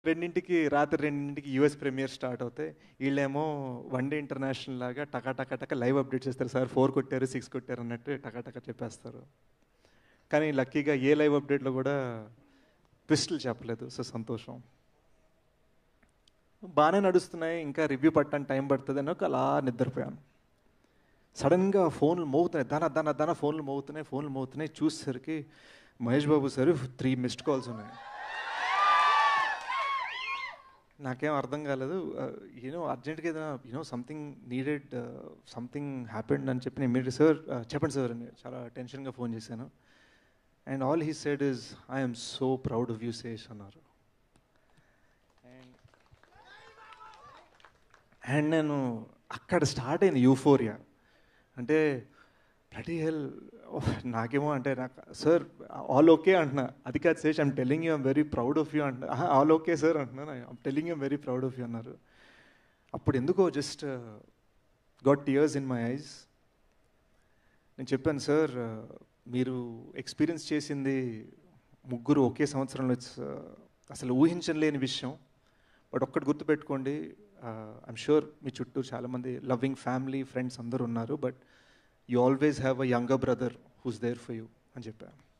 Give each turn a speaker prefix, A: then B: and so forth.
A: రెండింటికి రాత్రి రెండింటికి యూఎస్ ప్రీమియర్ స్టార్ట్ అవుతాయి వీళ్ళేమో వన్ డే ఇంటర్నేషనల్ లాగా టకా టకా టకా లైవ్ అప్డేట్ చేస్తారు సార్ ఫోర్ కొట్టారు సిక్స్ కొట్టారు అన్నట్టు టకా టకా చెప్పేస్తారు కానీ లక్కీగా ఏ లైవ్ అప్డేట్లో కూడా ట్విస్టులు చెప్పలేదు సో సంతోషం బాగానే నడుస్తున్నాయి ఇంకా రివ్యూ పట్టడానికి టైం పడుతుంది అని ఒక అలా నిద్రపోయాను సడన్గా ఫోన్లు మోగుతున్నాయి దాన దాన దాన ఫోన్లు మోగుతున్నాయి ఫోన్లు మోగుతున్నాయి చూసేసరికి Mahesh Babu sir three missed calls ఉన్నాయి నాకేం అర్థం కాలేదు యూనో అర్జెంట్గా ఏదైనా you know something needed something happened అని చెప్పి నేను మీరు సార్ చెప్పండి సార్ అని చాలా టెన్షన్గా ఫోన్ చేశాను and all he said is I'm so proud of you Sesh అన్నారు అండ్ అండ్ నేను అక్కడ స్టార్ట్ అయింది యూఫోరియా అంటే ప్రతి హెల్ నాకేమో అంటే నాకు సార్ ఆల్ ఓకే అంటున్నా అది కాదు Sesh I'm telling you I'm very proud of you అంటున్నా ఆల్ ఓకే సార్ అంటున్నాను I'm telling you very proud of you అన్నారు అప్పుడు ఎందుకో just got tears in my eyes నేను చెప్పాను సార్ మీరు ఎక్స్పీరియన్స్ చేసింది ముగ్గురు ఒకే సంవత్సరంలో it's, uh, అసలు ఊహించలేని విషయం బట్ ఒక్కటి గుర్తుపెట్టుకోండి ఐమ్ షూర్ మీ చుట్టూ చాలామంది లవ్వింగ్ ఫ్యామిలీ ఫ్రెండ్స్ అందరూ ఉన్నారు but you always have a younger brother who's there for you అని చెప్పాను